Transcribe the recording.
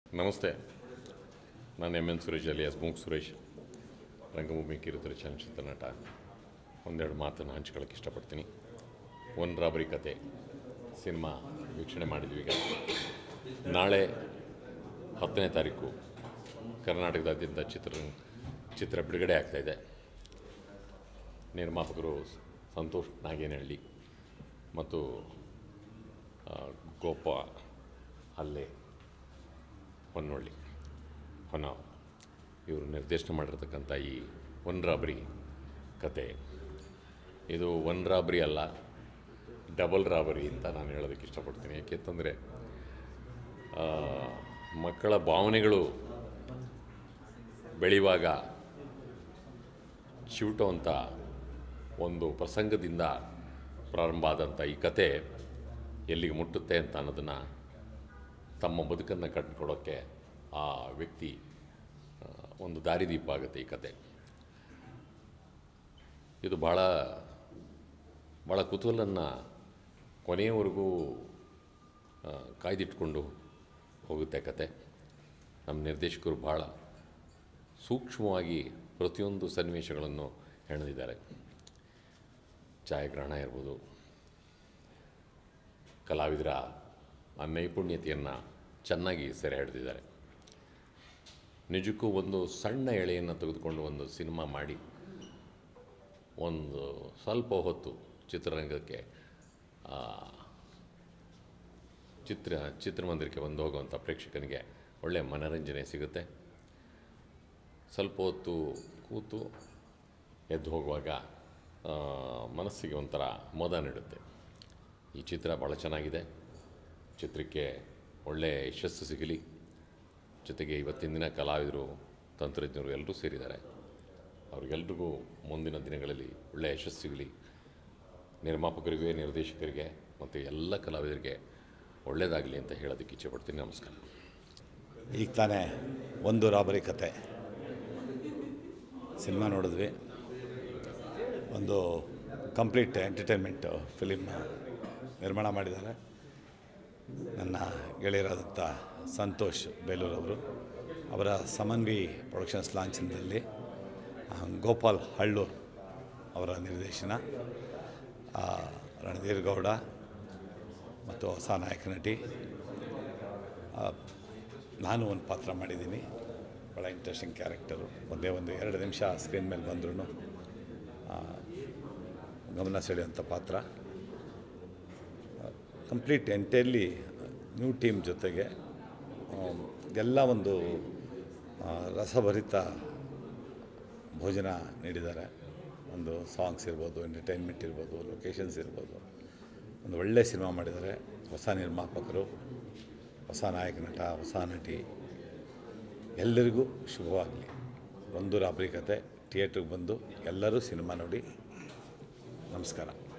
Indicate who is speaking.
Speaker 1: ನಮಸ್ತೆ ನಾನು M N Suresh alias Mook Suresh ರಂಗಭೂಮಿ ಕಿರುತೆರೆ ಚಲನಚಿತ್ರ ನಟ ಒಂದೆರಡು ಮಾತನ್ನು ಹಂಚ್ಕೊಳ್ಳೋಕೆ ಇಷ್ಟಪಡ್ತೀನಿ ಒನ್ ರಾಬರಿ ಕತೆ ಸಿನಿಮಾ ವೀಕ್ಷಣೆ ಮಾಡಿದ್ವಿ ಈಗ ನಾಳೆ ಹತ್ತನೇ ತಾರೀಕು ಕರ್ನಾಟಕದಾದ್ಯಂತ ಚಿತ್ರ ಚಿತ್ರ ಬಿಡುಗಡೆ ಆಗ್ತಾಯಿದೆ ನಿರ್ಮಾಪಕರು ಸಂತೋಷ್ ನಾಗೇನಹಳ್ಳಿ ಮತ್ತು ಆ, ಗೋಪ ಹಲ್ಲೆ ಹೊನ್ನೊಳ್ಳಿ ಹೊನ್ನಾವ್ ಇವರು ನಿರ್ದೇಶನ ಮಾಡಿರ್ತಕ್ಕಂಥ ಈ ಒನ್ ರಾಬರಿ ಕತೆ ಇದು ಒನ್ ರಾಬರಿ ಅಲ್ಲ ಡಬಲ್ ರಾಬರಿ ಅಂತ ನಾನು ಹೇಳೋದಕ್ಕೆ ಇಷ್ಟಪಡ್ತೀನಿ ಯಾಕೆಂತಂದರೆ ಆ, ಮಕ್ಕಳ ಭಾವನೆಗಳು ಬೆಳೆಯುವಾಗ ಚಿವುಟುವಂಥ ಒಂದು ಪ್ರಸಂಗದಿಂದ ಪ್ರಾರಂಭ ಆದಂಥ ಈ ಕತೆ ಎಲ್ಲಿಗೆ ಮುಟ್ಟುತ್ತೆ ಅಂತ ಅನ್ನೋದನ್ನು ತಮ್ಮ ಬದುಕನ್ನು ಕಟ್ಕೊಡೋಕ್ಕೆ ಆ ವ್ಯಕ್ತಿ ಆ, ಒಂದು ದಾರಿದೀಪ ಆಗುತ್ತೆ ಈ ಕತೆ ಇದು ಭಾಳ ಭಾಳ ಕುತೂಹಲನ್ನು ಕೊನೆಯವರೆಗೂ ಆ, ಕಾಯ್ದಿಟ್ಕೊಂಡು ಹೋಗುತ್ತೆ ಕತೆ ನಮ್ಮ ನಿರ್ದೇಶಕರು ಭಾಳ ಸೂಕ್ಷ್ಮವಾಗಿ ಪ್ರತಿಯೊಂದು ಸನ್ನಿವೇಶಗಳನ್ನು ಹೆಣೆದಿದ್ದಾರೆ ಛಾಯಾಗ್ರಹಣ ಇರ್ಬೋದು ಕಲಾವಿದರ ಆ ನೈಪುಣ್ಯತೆಯನ್ನು ಚೆನ್ನಾಗಿ ಸೆರೆ ಹಿಡಿದಿದ್ದಾರೆ ನಿಜಕ್ಕೂ ಒಂದು ಸಣ್ಣ ಎಳೆಯನ್ನು ತೆಗೆದುಕೊಂಡು ಒಂದು ಸಿನಿಮಾ ಮಾಡಿ ಒಂದು ಸ್ವಲ್ಪ ಹೊತ್ತು ಚಿತ್ರರಂಗಕ್ಕೆ ಆ, ಚಿತ್ರ ಚಿತ್ರಮಂದಿರಕ್ಕೆ ಬಂದು ಹೋಗುವಂಥ ಪ್ರೇಕ್ಷಕನಿಗೆ ಒಳ್ಳೆಯ ಮನರಂಜನೆ ಸಿಗುತ್ತೆ ಸ್ವಲ್ಪ ಹೊತ್ತು ಕೂತು ಎದ್ದು ಹೋಗುವಾಗ ಆ, ಮನಸ್ಸಿಗೆ ಒಂಥರ ಮೋದ ನೀಡುತ್ತೆ ಈ ಚಿತ್ರ ಭಾಳ ಚೆನ್ನಾಗಿದೆ ಚಿತ್ರಕ್ಕೆ ಒಳ್ಳೆಯ ಯಶಸ್ಸು ಸಿಗಲಿ ಜೊತೆಗೆ ಇವತ್ತಿನ ದಿನ ಕಲಾವಿದರು ತಂತ್ರಜ್ಞರು ಎಲ್ಲರೂ ಸೇರಿದ್ದಾರೆ ಅವ್ರಿಗೆಲ್ರಿಗೂ ಮುಂದಿನ ದಿನಗಳಲ್ಲಿ ಒಳ್ಳೆಯ ಯಶಸ್ಸು ಸಿಗಲಿ ನಿರ್ಮಾಪಕರಿಗೆ ನಿರ್ದೇಶಕರಿಗೆ ಮತ್ತು ಎಲ್ಲ ಕಲಾವಿದರಿಗೆ ಒಳ್ಳೆಯದಾಗಲಿ ಅಂತ ಹೇಳೋದಕ್ಕೆ ಇಚ್ಛೆಪಡ್ತೀನಿ ನಮಸ್ಕಾರ
Speaker 2: ಈಗ ತಾನೇ ಒಂದು ರಾಬರಿ ಕತೆ ಸಿನಿಮಾ ನೋಡಿದ್ವಿ ಒಂದು ಕಂಪ್ಲೀಟ್ ಎಂಟರ್ಟೈನ್ಮೆಂಟ್ ಫಿಲಿಮ್ ನಿರ್ಮಾಣ ಮಾಡಿದ್ದಾರೆ ನನ್ನ ಗೆಳೆಯರಾದಂಥ ಸಂತೋಷ್ ಬೇಲೂರವರು ಅವರ ಸಮನ್ವಿ ಪ್ರೊಡಕ್ಷನ್ಸ್ ಲಾಂಛನದಲ್ಲಿ ಆ, ಗೋಪಾಲ್ ಹಳ್ಳೂರ್ ಅವರ ನಿರ್ದೇಶನ ಆ, ರಣಧೀರ್ ಗೌಡ ಮತ್ತು ಹೊಸ ನಾಯಕ ನಟಿ ಆ, ನಾನು ಒಂದು ಪಾತ್ರ ಮಾಡಿದ್ದೀನಿ ಭಾಳ ಇಂಟ್ರೆಸ್ಟಿಂಗ್ ಕ್ಯಾರೆಕ್ಟರು ಒಂದೇ ಒಂದು ಎರಡು ನಿಮಿಷ ಸ್ಕ್ರೀನ್ ಮೇಲೆ ಬಂದ್ರೂ ಗಮನ ಸೆಳೆಯುವಂಥ ಪಾತ್ರ ಕಂಪ್ಲೀಟ್ ಎಂಟೈರ್ಲಿ ನ್ಯೂ ಟೀಮ್ ಜೊತೆಗೆ ಆಮ್, ಎಲ್ಲ ಒಂದು ಆ, ರಸಭರಿತ ಭೋಜನ ನೀಡಿದ್ದಾರೆ ಒಂದು ಸಾಂಗ್ಸ್ ಇರ್ಬೋದು ಎಂಟರ್ಟೈನ್ಮೆಂಟ್ ಇರ್ಬೋದು ಲೊಕೇಶನ್ಸ್ ಇರ್ಬೋದು ಒಂದು ಒಳ್ಳೆಯ ಸಿನಿಮಾ ಮಾಡಿದ್ದಾರೆ ಹೊಸ ನಿರ್ಮಾಪಕರು ಹೊಸ ನಾಯಕ ನಟ ಹೊಸ ನಟಿ ಎಲ್ಲರಿಗೂ ಶುಭವಾಗಲಿ ಒಂದು ರಾಬರಿ ಕತೆ ಥಿಯೇಟ್ರಿಗೆ ಬಂದು ಎಲ್ಲರೂ ಸಿನಿಮಾ ನೋಡಿ ನಮಸ್ಕಾರ